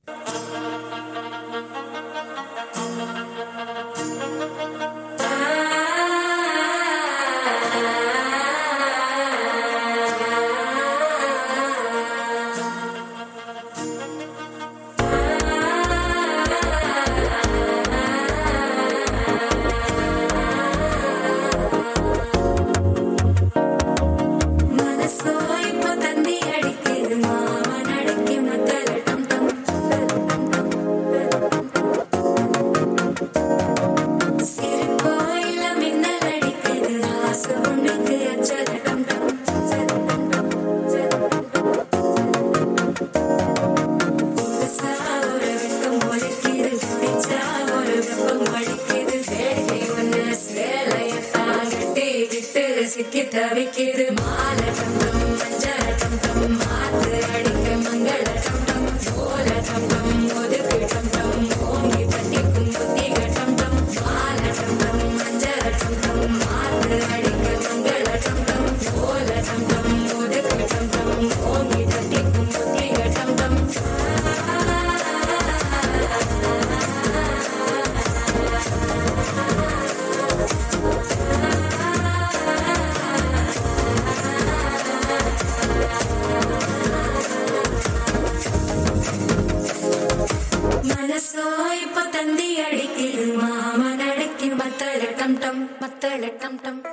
மனசோ இப்போ தந்தி அடிக்குது மாமன் அடிக்கு மத்தல டம் டம் சிரிப்போ இல்ல மின்னல் அடிக்குது ஆசை ஒண்ணுக்கு அச்சல டம் டம் புதுசா ஒரு வெக்கம் ஒலிக்குது பிச்சா ஒரு வெப்பம் அடிக்குது வேடிக்கை ஒண்ணு சேலையத்தான் கட்டி விட்டு சிக்கி தவிக்குது மாலை டம் டம் மஞ்சள் டம் டம் மாத்து அடிக்க மங்கள டம் டம் சோல டம் டம் ஒதுக்கு டம் டம் ஓங்கி தட்டிக்கும் புத்திக டம் டம் மாலை டம் டம் மஞ்சள் டம் டம் மாத்து அடிக்க மங்கள டம் டம் சோல டம் டம் ஒதுக்கு டம் டம் ஓங்கி தட்டிக்கும் புத்திக டம் டம் மனசோ இப்போ தந்தி அடிக்குது மாமன் அடிக்கு மத்தள டம் டம் மத்தள டம் டம்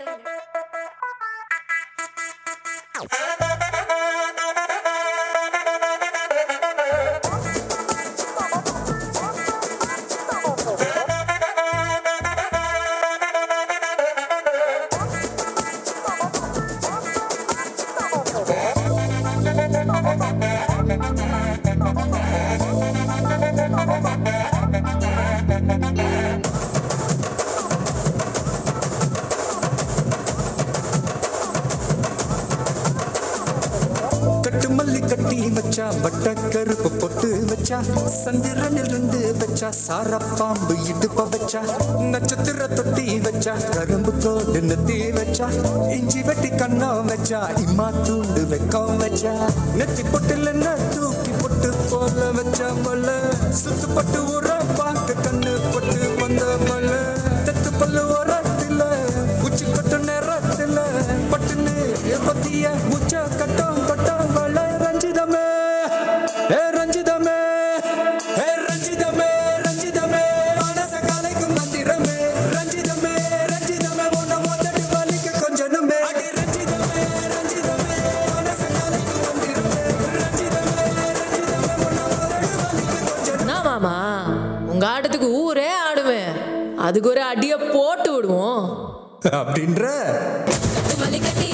கட்டு மல்லி கட்டி வச்சா வட்ட கருப்பு பொட்டு வச்சா சந்திரனில் இருந்து வச்சா சார பாம்பு இடுப்ப வச்சா நட்சத்திர தொட்டி வச்சா கரும்பு கோடு நெத்தி வச்சா இஞ்சி வெட்டி கண்ணம் வச்சா இம்மா தூண்டு வெக்கம் வச்சா நெத்தி பொட்டுல என்ன தூக்கி பொட்டு போல வச்சா மல்ல சுத்து பட்டு உர பார்க்க கண்ணு பொட்டு வந்த மல்ல தெத்து பல்லு ஓரத்துல உச்சி கொட்டு நேரத்துல பட்டுன்னு பத்திய முச்ச கட்டம் கட்டம் வள ரஞ்சிதமே ஏ ரஞ்சிதமே ஏ ரஞ்சிதமே ரஞ்சிதமே மனச கலைக்கும் மந்திரமே ரஞ்சிதமே ரஞ்சிதமே உன்னை மொத்தட்டு வலிக்க கொஞ்சனுமே அடி ரஞ்சிதமே ரஞ்சிதமே மனச கலைக்கும் மந்திரமே ரஞ்சிதமே ரஞ்சிதமே உன்னை மொத்தட்டு வலிக்க கொஞ்சனுமே என்ன மாமா உங்க ஆட்டத்துக்கு ஊரே ஆடுவேன் அதுக்கு ஒரு அடிய போட்டு விடுவோம் அப்படின்ற மல்லி கட்டி